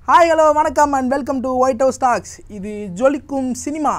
hi hello வணக்கம் and welcome to White House Talks இது ஜொலிக்கும் சினிமா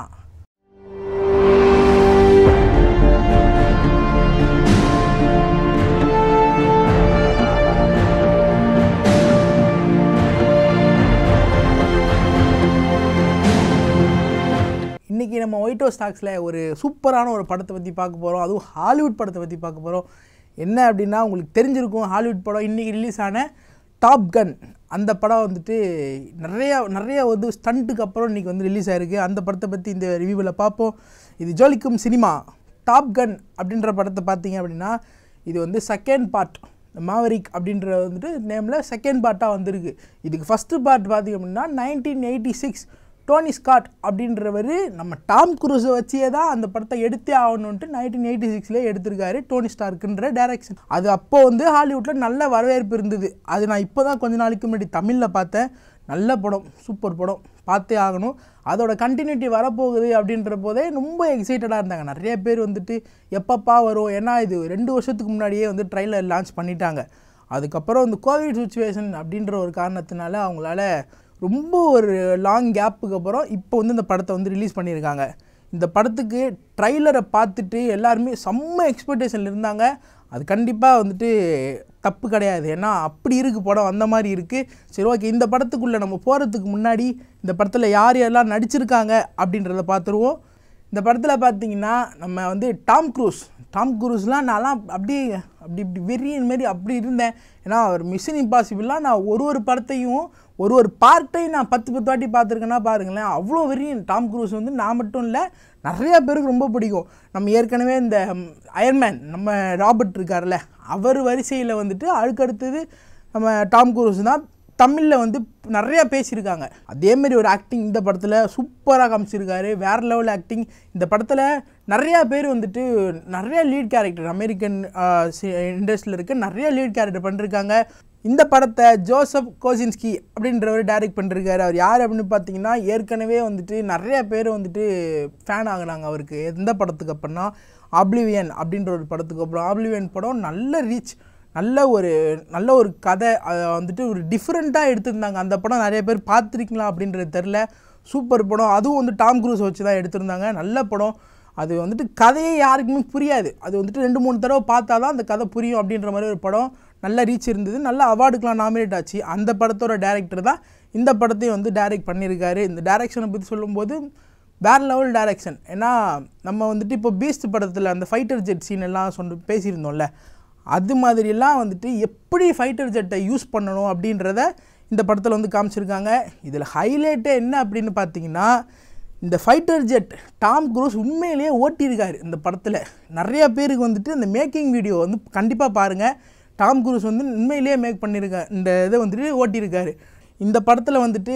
இன்றைக்கி நம்ம ஒயிட் ஹவுஸ் டாக்ஸில் ஒரு சூப்பரான ஒரு படத்தை பற்றி பார்க்க போகிறோம் அதுவும் ஹாலிவுட் படத்தை பற்றி பார்க்க போகிறோம் என்ன அப்படின்னா உங்களுக்கு தெரிஞ்சிருக்கும் ஹாலிவுட் படம் இன்றைக்கி ரிலீஸ் ஆன டாப் கன் அந்த படம் வந்துட்டு நிறையா நிறைய வந்து ஸ்டண்ட்டுக்கு அப்புறம் இன்றைக்கி வந்து ரிலீஸ் ஆயிருக்கு அந்த படத்தை பற்றி இந்த ரிவ்யூவில் பார்ப்போம் இது ஜோலிக்கும் சினிமா டாப் கன் அப்படின்ற படத்தை பார்த்தீங்க அப்படின்னா இது வந்து செகண்ட் பார்ட் மாவரிக் அப்படின்ற வந்துட்டு நேமில் செகண்ட் பார்ட்டாக வந்திருக்கு இதுக்கு ஃபஸ்ட்டு பார்ட் பார்த்தீங்க அப்படின்னா nineteen eighty six Tony Scott அப்படின்றவர் நம்ம டாம் குரூஸை வச்சே தான் அந்த படத்தை எடுத்தே ஆகணுன்ட்டு நைன்டீன் எயிட்டி சிக்ஸ்லேயே எடுத்திருக்காரு டோனி ஸ்டார்க்குன்ற டைரக்ஷன் அது அப்போ வந்து ஹாலிவுட்டில் நல்ல வரவேற்பு இருந்தது அது நான் இப்போ தான் கொஞ்ச நாளைக்கு முன்னாடி தமிழில் பார்த்தேன் நல்ல படம் சூப்பர் படம் பார்த்தே ஆகணும் அதோட கண்டினியூட்டி வரப்போகுது அப்படின்ற போதே ரொம்ப எக்ஸைட்டடாக இருந்தாங்க நிறைய பேர் வந்துட்டு எப்பப்பா வரும் ஏன்னா இது ரெண்டு வருஷத்துக்கு முன்னாடியே வந்து ட்ரைலர் லான்ச் பண்ணிட்டாங்க அதுக்கப்புறம் இந்த கோவிட் சுச்சுவேஷன் அப்படின்ற ஒரு காரணத்தினால அவங்களால ரொம்ப ஒரு லாங் கேப்புக்கு அப்புறம் இப்போ வந்து இந்த படத்தை வந்து ரிலீஸ் பண்ணியிருக்காங்க இந்த படத்துக்கு ட்ரைலரை பார்த்துட்டு எல்லாருமே செம்ம எக்ஸ்பெக்டேஷனில் இருந்தாங்க அது கண்டிப்பாக வந்துட்டு தப்பு கிடையாது ஏன்னா அப்படி இருக்குது படம் அந்த மாதிரி இருக்குது சரி ஓகே இந்த படத்துக்குள்ளே நம்ம போகிறதுக்கு முன்னாடி இந்த படத்தில் யார் யாரெல்லாம் நடிச்சிருக்காங்க அப்படின்றத பார்த்துருவோம் இந்த படத்தில் பார்த்தீங்கன்னா நம்ம வந்து டாம் க்ரூஸ் டாம் க்ரூஸ்லாம் நான்லாம் அப்படியே அப்படி இப்படி வெறியன் மாரி அப்படி இருந்தேன் ஏன்னா அவர் மிஷன் இம்பாசிபிளாக நான் ஒரு ஒரு படத்தையும் ஒரு ஒரு பார்ட்டையும் நான் பத்து பத்து வாட்டி பார்த்துருக்கேன்னா பாருங்களேன் அவ்வளோ வெறியன் டாம் க்ரூஸ் வந்து நான் மட்டும் இல்லை நிறையா பேருக்கு ரொம்ப பிடிக்கும் நம்ம ஏற்கனவே இந்த அயர்மேன் நம்ம ராபர்ட் இருக்கார்ல அவர் வரிசையில் வந்துட்டு அதுக்கடுத்தது நம்ம டாம் க்ரூஸ் தான் தமிழில் வந்து நிறையா பேசியிருக்காங்க அதேமாரி ஒரு ஆக்டிங் இந்த படத்தில் சூப்பராக காமிச்சிருக்காரு வேறு லெவல் ஆக்டிங் இந்த படத்தில் நிறையா பேர் வந்துட்டு நிறைய லீட் கேரக்டர் அமெரிக்கன் இண்டஸ்ட்ரியில் இருக்க நிறைய லீட் கேரக்டர் பண்ணிருக்காங்க இந்த படத்தை ஜோசப் கோசின்ஸ்கி அப்படின்றவர் டைரக்ட் பண்ணிருக்காரு அவர் யார் அப்படின்னு பார்த்தீங்கன்னா ஏற்கனவே வந்துட்டு நிறைய பேர் வந்துட்டு ஃபேன் ஆகுனாங்க அவருக்கு எந்த படத்துக்கு அப்புறம்னா ஆப்ளிவியன் அப்படின்ற ஒரு படத்துக்கு அப்புறம் ஆப்ளிவியன் படம் நல்ல ரீச் நல்ல ஒரு நல்ல ஒரு கதை அதை வந்துட்டு ஒரு டிஃப்ரெண்ட்டாக எடுத்திருந்தாங்க அந்த படம் நிறைய பேர் பார்த்துருக்கீங்களா அப்படின்றது தெரில சூப்பர் படம் அதுவும் வந்து டாம் க்ரூஸ் வச்சு தான் எடுத்திருந்தாங்க நல்ல படம் அது வந்துட்டு கதையே யாருக்குமே புரியாது அது வந்துட்டு ரெண்டு மூணு தடவை பார்த்தா தான் அந்த கதை புரியும் அப்படின்ற மாதிரி ஒரு படம் நல்ல ரீச் இருந்தது நல்ல அவார்டுக்கெலாம் நாமினேட் ஆச்சு அந்த படத்தோட டேரக்டர் தான் இந்த படத்தையும் வந்து டைரக்ட் பண்ணியிருக்காரு இந்த டேரக்ஷனை பற்றி சொல்லும்போது வேறு லெவல் டேரக்ஷன் ஏன்னா நம்ம வந்துட்டு இப்போ பீஸ்ட் படத்தில் அந்த ஃபைட்டர் ஜெட் சீன் எல்லாம் சொன்ன பேசியிருந்தோம்ல அது மாதிரிலாம் வந்துட்டு எப்படி ஃபைட்டர் ஜெட்டை யூஸ் பண்ணணும் அப்படின்றத இந்த படத்தில் வந்து காமிச்சிருக்காங்க இதில் ஹைலைட்டே என்ன அப்படின்னு பார்த்தீங்கன்னா இந்த ஃபைட்டர் ஜெட் டாம் குரூஸ் உண்மையிலேயே ஓட்டியிருக்காரு இந்த படத்தில் நிறைய பேருக்கு வந்துட்டு இந்த மேக்கிங் வீடியோ வந்து கண்டிப்பாக பாருங்கள் டாம் குரூஸ் வந்து உண்மையிலேயே மேக் பண்ணியிருக்காரு இந்த இதை வந்துட்டு ஓட்டியிருக்காரு இந்த படத்தில் வந்துட்டு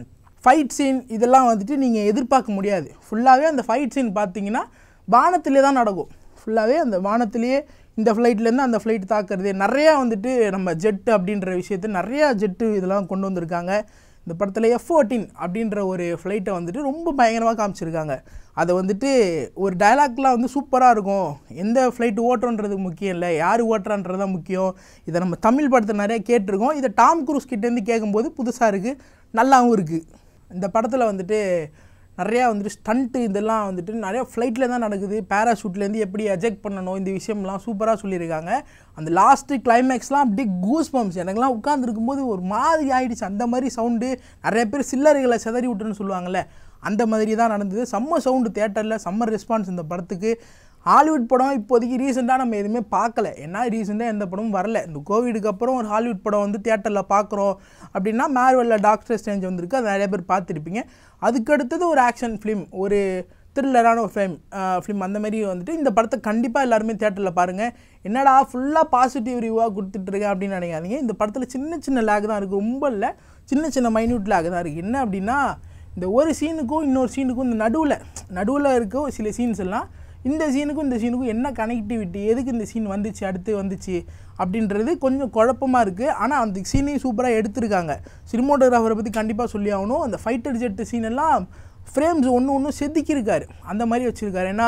ஃபைட் சீன் இதெல்லாம் வந்துட்டு நீங்கள் எதிர்பார்க்க முடியாது ஃபுல்லாகவே அந்த ஃபைட் சீன் பார்த்தீங்கன்னா வானத்திலே தான் நடக்கும் ஃபுல்லாகவே அந்த வானத்திலேயே இந்த ஃப்ளைட்லேருந்து அந்த ஃப்ளைட் தாக்குறது நிறையா வந்துட்டு நம்ம ஜெட்டு அப்படின்ற விஷயத்த நிறையா ஜெட்டு இதெல்லாம் கொண்டு வந்திருக்காங்க இந்த படத்தில் எஃப் ஃபோர்டீன் அப்படின்ற ஒரு ஃப்ளைட்டை வந்துட்டு ரொம்ப பயங்கரமாக காமிச்சிருக்காங்க அதை வந்துட்டு ஒரு டைலாக்லாம் வந்து சூப்பராக இருக்கும் எந்த ஃப்ளைட்டு ஓட்டுறன்றது முக்கியம் இல்லை யார் ஓட்டுறான்றது தான் முக்கியம் இதை நம்ம தமிழ் படத்தை நிறைய கேட்டிருக்கோம் இதை டாம் குரூஸ் கிட்டேருந்து கேட்கும்போது புதுசாக இருக்குது நல்லாவும் இருக்குது இந்த படத்தில் வந்துட்டு நிறையா வந்துட்டு ஸ்டண்ட்டு இதெல்லாம் வந்துட்டு நிறையா ஃப்ளைட்டில் தான் நடக்குது பேராஷூட்லேருந்து எப்படி எஜெக்ட் பண்ணணும் இந்த விஷயம்லாம் சூப்பராக சொல்லியிருக்காங்க அந்த லாஸ்ட்டு கிளைமேக்ஸ்லாம் அப்படியே கூஸ் பம்ப்ஸ் எனக்குலாம் உட்காந்துருக்கும் போது ஒரு மாதிரி ஆயிடுச்சு அந்த மாதிரி சவுண்டு நிறைய பேர் சில்லறைகளை செதறி விட்டுன்னு சொல்லுவாங்கள்ல அந்த மாதிரி தான் நடந்தது செம்ம சவுண்டு தேட்டரில் செம்ம ரெஸ்பான்ஸ் இந்த படத்துக்கு ஹாலிவுட் படம் இப்போதைக்கு ரீசெண்டாக நம்ம எதுவுமே பார்க்கல ஏன்னா ரீசெண்டாக எந்த படமும் வரல இந்த கோவிடுக்கு அப்புறம் ஒரு ஹாலிவுட் படம் வந்து தேட்டரில் பார்க்குறோம் அப்படின்னா மேர்வெல்லில் டாக்டர் ஸ்டேஞ்ச் வந்திருக்கு அது நிறைய பேர் பார்த்துருப்பீங்க அதுக்கு அடுத்தது ஒரு ஆக்ஷன் ஃபிலிம் ஒரு த்ரில்லரான ஒரு ஃபிலிம் ஃபிலிம் அந்த மாதிரி வந்துட்டு இந்த படத்தை கண்டிப்பாக எல்லாருமே தேட்டரில் பாருங்கள் என்னடா ஃபுல்லாக பாசிட்டிவ் ரிவ்யூவாக கொடுத்துட்ருக்கேன் அப்படின்னு நினைக்காதீங்க இந்த படத்தில் சின்ன சின்ன லேக் தான் இருக்குது ரொம்ப இல்லை சின்ன சின்ன மைன்யூட் லேக் தான் இருக்குது என்ன அப்படின்னா இந்த ஒரு சீனுக்கும் இன்னொரு சீனுக்கும் இந்த நடுவில் நடுவில் இருக்க சில சீன்ஸ் எல்லாம் இந்த சீனுக்கும் இந்த சீனுக்கும் என்ன கனெக்டிவிட்டி எதுக்கு இந்த சீன் வந்துச்சு அடுத்து வந்துச்சு அப்படின்றது கொஞ்சம் குழப்பமாக இருக்குது ஆனால் அந்த சீனையும் சூப்பராக எடுத்திருக்காங்க சினிமோட்டோகிராஃபரை பற்றி கண்டிப்பாக சொல்லி ஆகணும் அந்த ஃபைட்டர் ஜெட்டு சீன் எல்லாம் ஃப்ரேம்ஸ் ஒன்று ஒன்று செதுக்கியிருக்காரு அந்த மாதிரி வச்சுருக்காரு ஏன்னா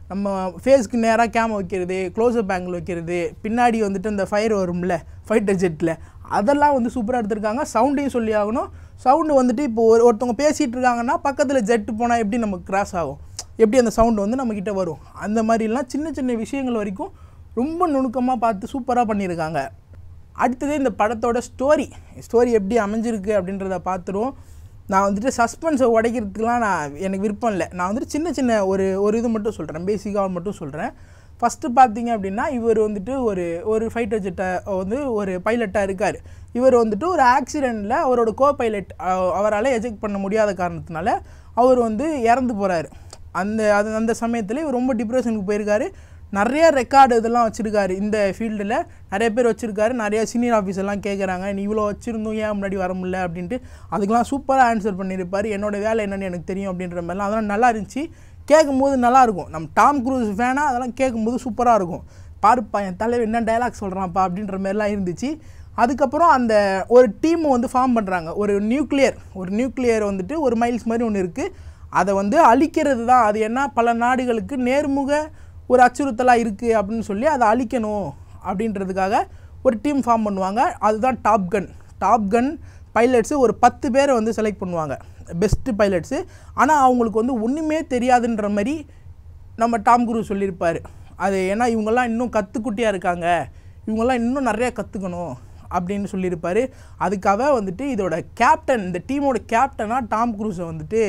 நம்ம ஃபேஸ்க்கு நேராக கேம் வைக்கிறது க்ளோஸ்அப் ஆங்கிள் வைக்கிறது பின்னாடி வந்துட்டு இந்த ஃபயர் வரும்ல ஃபைட்டர் ஜெட்டில் அதெல்லாம் வந்து சூப்பராக எடுத்திருக்காங்க சவுண்டையும் சொல்லி ஆகணும் சவுண்டு வந்துட்டு இப்போ ஒரு ஒருத்தவங்க பேசிகிட்டு இருக்காங்கன்னா பக்கத்தில் ஜெட்டு போனால் எப்படி நமக்கு கிராஸ் ஆகும் எப்படி அந்த சவுண்டு வந்து நம்மக்கிட்ட வரும் அந்த மாதிரிலாம் சின்ன சின்ன விஷயங்கள் வரைக்கும் ரொம்ப நுணுக்கமாக பார்த்து சூப்பராக பண்ணியிருக்காங்க அடுத்தது இந்த படத்தோட ஸ்டோரி ஸ்டோரி எப்படி அமைஞ்சிருக்கு அப்படின்றத பார்த்துருவோம் நான் வந்துட்டு சஸ்பென்ஸை உடைக்கிறதுக்குலாம் நான் எனக்கு விருப்பம் இல்லை நான் வந்துட்டு சின்ன சின்ன ஒரு ஒரு இது மட்டும் சொல்கிறேன் பேசிக்காக மட்டும் சொல்கிறேன் ஃபஸ்ட்டு பார்த்தீங்க அப்படின்னா இவர் வந்துட்டு ஒரு ஒரு ஃபைட்டர் ஜெட்டை வந்து ஒரு பைலட்டாக இருக்கார் இவர் வந்துட்டு ஒரு ஆக்சிடெண்ட்டில் அவரோட கோ பைலட் அவரால் எஜெக்ட் பண்ண முடியாத காரணத்தினால அவர் வந்து இறந்து போகிறாரு அந்த அது அந்த சமயத்தில் இவர் ரொம்ப டிப்ரெஷனுக்கு போயிருக்காரு நிறைய ரெக்கார்டு இதெல்லாம் வச்சுருக்காரு இந்த ஃபீல்டில் நிறைய பேர் வச்சுருக்காரு நிறைய சீனியர் ஆஃபீஸர்லாம் கேட்குறாங்க நீ இவ்வளோ வச்சுருந்தோம் ஏன் முன்னாடி வர முடியல அப்படின்ட்டு அதுக்கெலாம் சூப்பராக ஆன்சர் பண்ணியிருப்பார் என்னோட வேலை என்னன்னு எனக்கு தெரியும் அப்படின்ற மாதிரிலாம் அதெல்லாம் நல்லா இருந்துச்சு கேட்கும்போது நல்லாயிருக்கும் நம்ம டாம் க்ரூஸ் ஃபேனாக அதெல்லாம் கேட்கும்போது சூப்பராக இருக்கும் பாருப்பா என் தலைவர் என்ன டைலாக் சொல்கிறான்ப்பா அப்படின்ற மாதிரிலாம் இருந்துச்சு அதுக்கப்புறம் அந்த ஒரு டீம் வந்து ஃபார்ம் பண்ணுறாங்க ஒரு நியூக்ளியர் ஒரு நியூக்ளியர் வந்துட்டு ஒரு மைல்ஸ் மாதிரி ஒன்று இருக்குது அதை வந்து அழிக்கிறது தான் அது என்ன பல நாடுகளுக்கு நேர்முக ஒரு அச்சுறுத்தலாக இருக்குது அப்படின்னு சொல்லி அதை அழிக்கணும் அப்படின்றதுக்காக ஒரு டீம் ஃபார்ம் பண்ணுவாங்க அதுதான் top gun top gun pilots ஒரு பத்து பேரை வந்து செலக்ட் பண்ணுவாங்க பெஸ்ட்டு பைலட்ஸு ஆனால் அவங்களுக்கு வந்து ஒன்றுமே தெரியாதுன்ற மாதிரி நம்ம டாம் குரு சொல்லியிருப்பார் அது ஏன்னா இவங்கெல்லாம் இன்னும் கற்றுக்குட்டியாக இருக்காங்க இவங்கெல்லாம் இன்னும் நிறையா கற்றுக்கணும் அப்படின்னு சொல்லியிருப்பார் அதுக்காக வந்துட்டு இதோட கேப்டன் இந்த டீமோட கேப்டனாக டாம் குரூஸை வந்துட்டு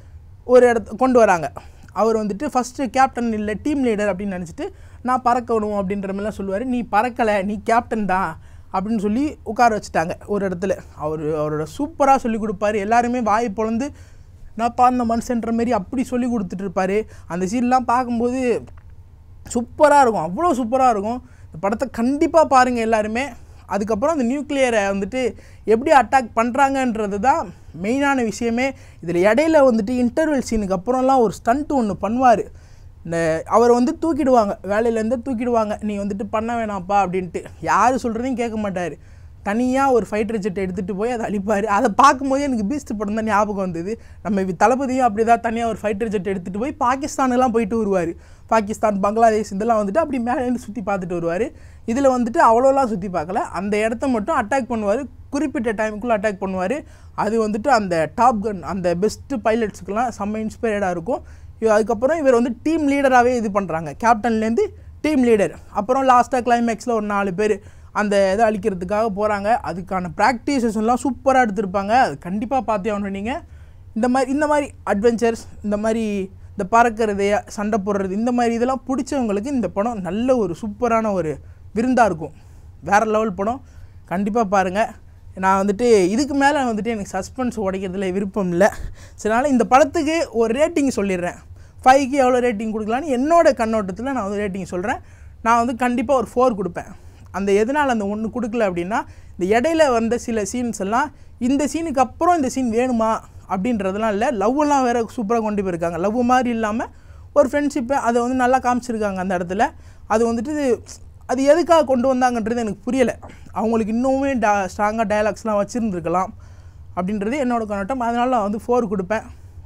ஒரு இடத்த கொண்டு வராங்க அவர் வந்துட்டு ஃபஸ்ட்டு கேப்டன் இல்லை டீம் லீடர் அப்படின்னு நினச்சிட்டு நான் பறக்கணும் அப்படின்ற மாதிரிலாம் சொல்லுவார் நீ பறக்கலை நீ கேப்டன் தான் அப்படின்னு சொல்லி உட்கார வச்சுட்டாங்க ஒரு இடத்துல அவர் அவரோட சூப்பராக சொல்லி கொடுப்பாரு எல்லாருமே வாய் பொழந்து நான் பாருந்த மனுஷன்ற மாரி அப்படி சொல்லி கொடுத்துட்டு இருப்பாரு அந்த சீன்லாம் பார்க்கும்போது சூப்பராக இருக்கும் அவ்வளோ சூப்பராக இருக்கும் இந்த படத்தை கண்டிப்பாக பாருங்கள் எல்லாருமே அதுக்கப்புறம் அந்த நியூக்ளியரை வந்துட்டு எப்படி அட்டாக் பண்ணுறாங்கன்றது தான் மெயினான விஷயமே இதில் இடையில வந்துட்டு இன்டர்வல் சீனுக்கு அப்புறம்லாம் ஒரு ஸ்டண்ட் ஒன்று பண்ணுவார் இந்த அவரை வந்து தூக்கிடுவாங்க வேலையிலேருந்து தூக்கிடுவாங்க நீ வந்துட்டு பண்ண வேணாம்ப்பா அப்படின்ட்டு யார் சொல்கிறதையும் கேட்க மாட்டார் தனியாக ஒரு ஃபைட்டர் ஜெட் எடுத்துகிட்டு போய் அதை அழிப்பார் அதை பார்க்கும்போது எனக்கு பீஸ்ட் படம் தான் ஞாபகம் வந்தது நம்ம வி- தளபதியும் அப்படி தான் தனியாக ஒரு ஃபைட்டர் ஜெட் எடுத்துகிட்டு போய் பாகிஸ்தானுலாம் போயிட்டு வருவார் பாகிஸ்தான் பங்களாதேஷ் இதெல்லாம் வந்துட்டு அப்படி மேலேருந்து சுற்றி பார்த்துட்டு வருவார் இதில் வந்துட்டு அவ்வளோலாம் சுற்றி பார்க்கல அந்த இடத்த மட்டும் அட்டாக் பண்ணுவார் குறிப்பிட்ட டைமுக்குள்ளே அட்டாக் பண்ணுவார் அது வந்துட்டு அந்த டாப் கன் அந்த பெஸ்ட்டு பைலட்ஸுக்கெல்லாம் செம்ம இன்ஸ்பயர்டாக இருக்கும் இவ- அதுக்கப்புறம் இவர் வந்து டீம் லீடராகவே இது பண்ணுறாங்க கேப்டன்லேருந்து டீம் லீடர் அப்புறம் லாஸ்ட்டாக கிளைமேக்ஸில் ஒரு நாலு பேர் அந்த இதை அழிக்கிறதுக்காக போகிறாங்க அதுக்கான ப்ராக்டிசஸ் எல்லாம் சூப்பராக எடுத்திருப்பாங்க அது கண்டிப்பாக பார்த்தே ஆகணும் நீங்கள் இந்த மாதிரி இந்த மாதிரி அட்வென்ச்சர்ஸ் இந்த மாதிரி இந்த பறக்கிறது சண்டை போடுறது இந்த மாதிரி இதெல்லாம் பிடிச்சவங்களுக்கு இந்த படம் நல்ல ஒரு சூப்பரான ஒரு விருந்தாக இருக்கும் வேறு லெவல் படம் கண்டிப்பாக பாருங்கள் நான் வந்துட்டு இதுக்கு மேலே வந்துட்டு எனக்கு சஸ்பென்ஸ் உடைக்கிறதுல விருப்பம் இல்லை அதனால் இந்த படத்துக்கு ஒரு ரேட்டிங் சொல்லிடுறேன் ஃபைவ்க்கு எவ்வளோ ரேட்டிங் கொடுக்கலான்னு என்னோட கண்ணோட்டத்தில் நான் வந்து ரேட்டிங் சொல்கிறேன் நான் வந்து கண்டிப்பாக ஒரு ஃபோர் கொடுப்பேன் அந்த எதனால் அந்த ஒன்று கொடுக்கல அப்படின்னா இந்த இடையில வந்த சில சீன்ஸ் எல்லாம் இந்த சீனுக்கு அப்புறம் இந்த சீன் வேணுமா அப்படின்றதெல்லாம் இல்லை லவ்வெல்லாம் வேறு சூப்பராக கொண்டு போயிருக்காங்க லவ் மாதிரி இல்லாமல் ஒரு ஃப்ரெண்ட்ஷிப்பை அதை வந்து நல்லா காமிச்சிருக்காங்க அந்த இடத்துல அது வந்துட்டு அது எதுக்காக கொண்டு வந்தாங்கன்றது எனக்கு புரியலை அவங்களுக்கு இன்னுமே டா ஸ்ட்ராங்காக டயலாக்ஸ்லாம் வச்சுருந்துருக்கலாம் அப்படின்றது என்னோட கண்ணோட்டம் அதனால நான் வந்து ஃபோர் கொடுப்பேன்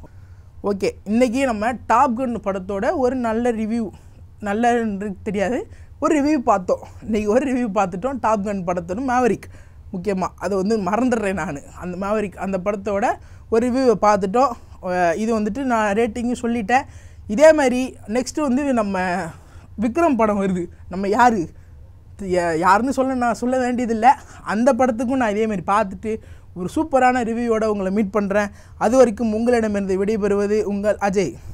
ஓகே இன்றைக்கி நம்ம டாப் கன் படத்தோட ஒரு நல்ல ரிவ்யூ நல்ல தெரியாது ஒரு ரிவ்யூ பார்த்தோம் இன்றைக்கி ஒரு ரிவ்யூ பார்த்துட்டோம் டாப் கன் படத்தோட மேவரிக் முக்கியமாக அதை வந்து மறந்துடுறேன் நான் அந்த மேவரிக் அந்த படத்தோட ஒரு ரிவ்யூவை பார்த்துட்டோம் அஹ் இது வந்துட்டு நான் ரேட்டிங்கும் சொல்லிட்டேன் இதே மாதிரி நெக்ஸ்ட்டு வந்து நம்ம விக்ரம் படம் வருது நம்ம யார் யா- யாருன்னு சொல்ல நான் சொல்ல வேண்டியதில்லை அந்த படத்துக்கும் நான் இதே மாதிரி பார்த்துட்டு ஒரு சூப்பரான ரிவ்யூவோட உங்களை மீட் பண்ணுறேன் அது வரைக்கும் உங்களிடமிருந்து விடைபெறுவது உங்கள் அஜய்